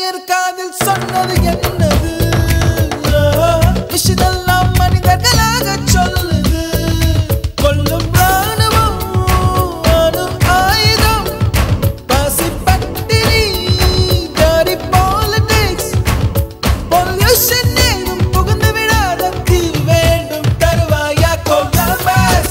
Engineer காதில் சொன்னது என்னது மிஷின் எல்லாம் மனிதர்களாக சொல்லுது கொல்லும் ராணுவம் அணு ஆயுதம் பசி பட்டினி dirty politics பொல்யூஷன் ஏதும் புகுந்து விடாத தீ வேண்டும் தருவாயா கொல்லாமஸ்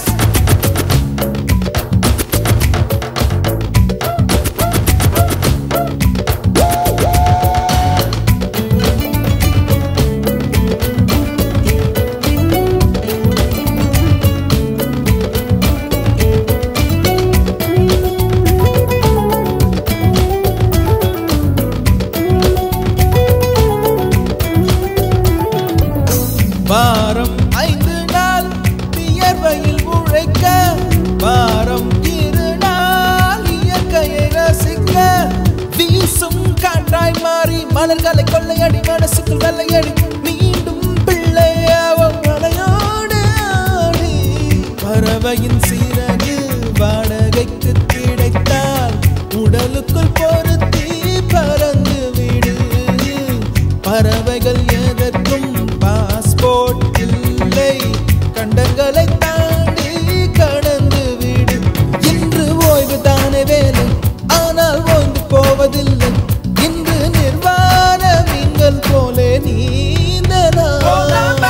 வாரம் ஐந்து நாள் வியர்வையில் உழைக்க வாரம் இரு நாள் இயற்கையை ரசிக்க வீசும் காற்றாய் மாறி மலர்களை கொள்ளையடி மனசுக்குள் வெள்ளையடி மீண்டும் பிள்ளையாவும் மலையோடு ஆடி பறவையின் சீரகு வாடகைக்கு கிடைத்தால் உடலுக்குள் பொருத்தி பறந்து விடு பறவைகள் எதற்கும் பாஸ்போர்ட் இல்லை கண்டங்களை தாண்டி கடந்து விடு இன்று ஓய்வு தானே வேலை ஆனால் ஓய்ந்து போவதில்லை இன்று நிர்வாண மீன்கள் போலே நீந்தலாம்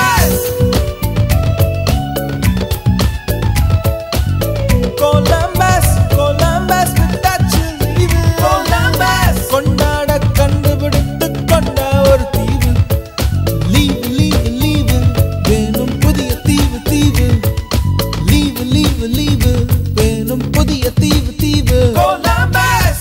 கொலம்பஸ் கொலம்பஸ் விட்டாச்சு லீவு கொலம்பஸ் கொண்டாட கண்டுபிடித்து கொண்ட ஒரு தீவு லீவு லீவு லீவு வேணும் புதிய தீவு தீவு லீவு லீவு லீவு வேணும் புதிய தீவு தீவு Columbus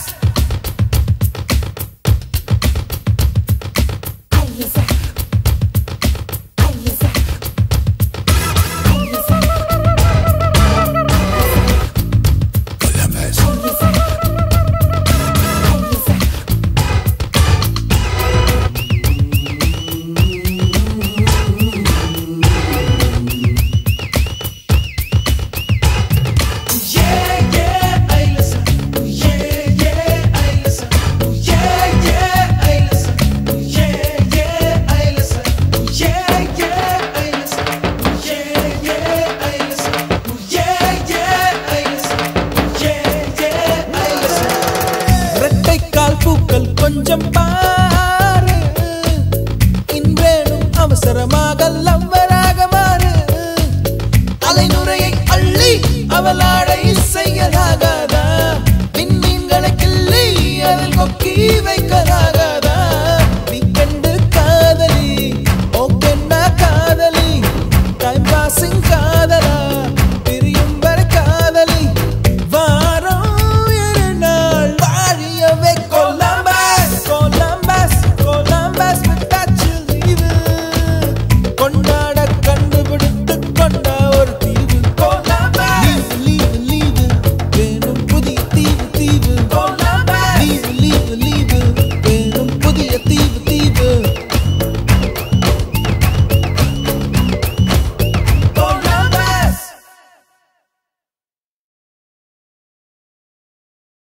Yeah, yeah, ay listen. Yeah, yeah, ay listen. Yeah, yeah, ay listen. Yeah, yeah, ay listen. Yeah, yeah, ay listen. Yeah, yeah, ay listen. Yeah, yeah, ay listen. Yeah, yeah, ay listen. இரட்டைக்கால் பூக்கள் கொஞ்சம் பாரு இன்றேனும் அவசரமாக லவ்வராக மாறு அலைநுரையை அள்ளி அவளாடை செய்யலாகாதா விண்மீன்களை கிள்ளி அதில் கொக்கி வைக்கலாகாதா